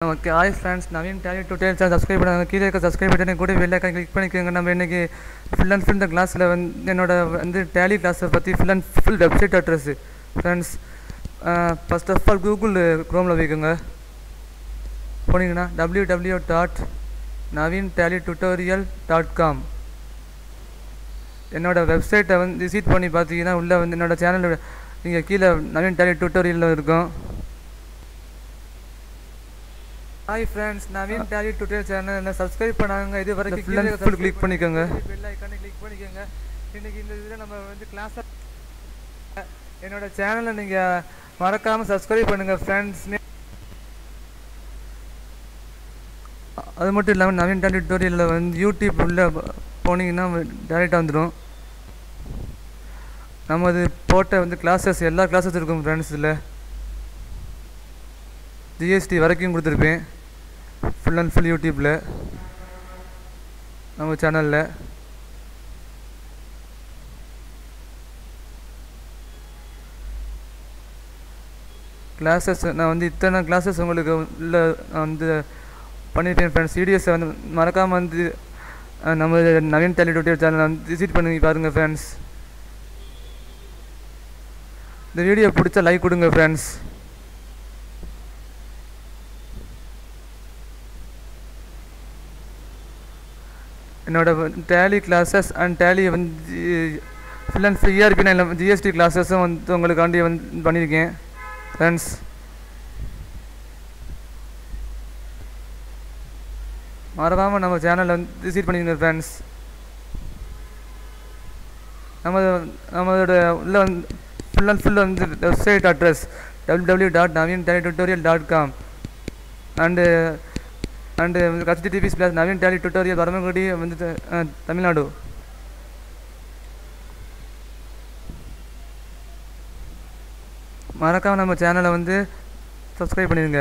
okay hi friends Naveen Tally tutorial channel subscribe பண்ணாங்க கீழே இருக்க சப்ஸ்கிரைப் பட்டனை கூட வெளில கிளிக் பண்ணிக்கோங்க நம்ம இன்றைக்கி ஃபுல் அண்ட் ஃபுல் இந்த கிளாஸில் வந்து என்னோட வந்து டேலி கிளாஸை பற்றி full and full website address friends first of all Google க்ரோமில் வைக்குங்க போனீங்கன்னா W W dot Naveen Tally tutorial dot com என்னோட வெப்சைட்டை வந்து விசிட் பண்ணி பார்த்தீங்கன்னா உள்ளே வந்து என்னோட சேனல் நீங்கள் கீழே நவீன் டேலி டுட்டோரியலில் இருக்கும் hi friends Naveen Tally tutorial channel subscribe பண்ணாங்க இது வரைக்கும் ஃபுல் அண்ட் ஃபுல் கிளிக் பண்ணிக்கோங்க பெல் ஐக்கானை கிளிக் பண்ணிக்கோங்க இன்னைக்கு இந்த இதில் நம்ம வந்து கிளாஸ் என்னோட சேனலை நீங்கள் மறக்காமல் சப்ஸ்கிரைப் பண்ணுங்கள் ஃப்ரெண்ட்ஸ் அது மட்டும் இல்லாமல் நவீன் டேலி டுட்டோரியலில் வந்து யூடியூப் உள்ளே போனீங்கன்னா டேரெக்டாக வந்துடும் நம்ம இது போட்ட வந்து கிளாஸஸ் எல்லா கிளாஸஸ் இருக்கும் ஃப்ரெண்ட்ஸ் இதில் ஜிஎஸ்டி வரைக்கும் கொடுத்துருப்பேன் ஃபுல் அண்ட் ஃபுல் யூடியூப்பில் நம்ம சேனலில் கிளாஸஸ் நான் வந்து இத்தனை கிளாஸஸ் உங்களுக்கு உள்ள நான் வந்து பண்ணியிருக்கேன் ஃப்ரெண்ட்ஸ் சிடிஎஸை வந்து மறக்காமல் வந்து அஹ், நம்ம நவீன் டேலி டுட்டோரியல் சேனலை வந்து விசிட் பண்ணி பாருங்கள் ஃப்ரெண்ட்ஸ் இந்த வீடியோ பிடிச்சா லைக் கொடுங்க ஃப்ரெண்ட்ஸ் என்னோட டேலி கிளாஸஸ் அண்ட் டேலி வந்து ஃபுல் அண்ட் ஃப்ரீயாக இருக்கு நான் ஜிஎஸ்டி கிளாஸஸும் வந்து உங்களுக்காண்டி வந்து பண்ணியிருக்கேன் ஃப்ரெண்ட்ஸ் மறக்காமல் நம்ம சேனலை வந்து விசிட் பண்ணிக்கோங்க ஃப்ரெண்ட்ஸ் நம்ம நம்மளோட உள்ள வந்து ஃபுல் அண்ட் ஃபுல் வந்து website address W W dot Naveen Tally tutorial dot com and and HTTP slash Naveen Tally tutorial Paramakudi வந்து த- அஹ், தமிழ்நாடு மறக்காம நம்ம சேனலை வந்து சப்ஸ்கிரைப் பண்ணிடுங்க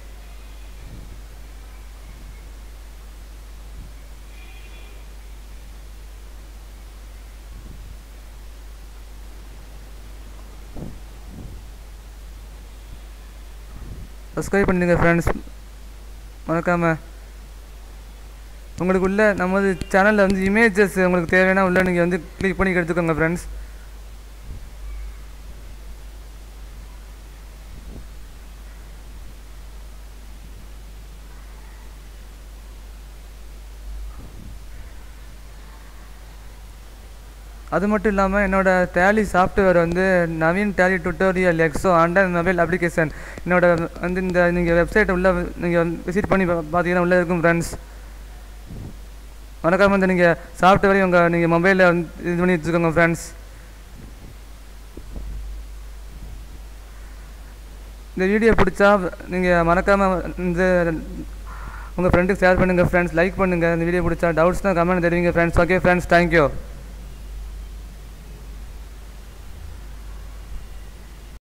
சப்ஸ்கிரைப் பண்ணிடுங்க ஃப்ரெண்ட்ஸ் மறக்காம உங்களுக்கு உள்ள நமது சேனலில் வந்து இமேஜஸ் உங்களுக்கு தேவையான உள்ள நீங்கள் வந்து கிளிக் பண்ணி எடுத்துக்கோங்க ஃப்ரெண்ட்ஸ் அது மட்டும் இல்லாமல் என்னோட டேலி சாஃப்ட்வேர் வந்து நவீன் டேலி டுட்டோரியல் எக்ஸோ அண்டர் மொபைல் அப்ளிகேஷன் என்னோட வந்து இந்த நீங்கள் வெப்சைட் உள்ள நீங்கள் விசிட் பண்ணி பா- பார்த்தீங்கன்னா உள்ளே இருக்கும் ஃப்ரெண்ட்ஸ் மறக்காம வந்து நீங்கள் சாஃப்ட்வேரையும் உங்கள் நீங்கள் மொபைலில் வந்து இது பண்ணி வச்சுக்கோங்க ஃப்ரெண்ட்ஸ் இந்த வீடியோ பிடிச்சா நீங்கள் மறக்காமல் இந்த உங்கள் ஃப்ரெண்டுக்கு ஷேர் பண்ணுங்கள் ஃப்ரெண்ட்ஸ் லைக் பண்ணுங்கள் இந்த வீடியோ பிடிச்சா டவுட்ஸ்னால் கமெண்ட் தெரிவிங்க ஃப்ரெண்ட்ஸ் ஓகே ஃப்ரெண்ட்ஸ் தேங்க்யூ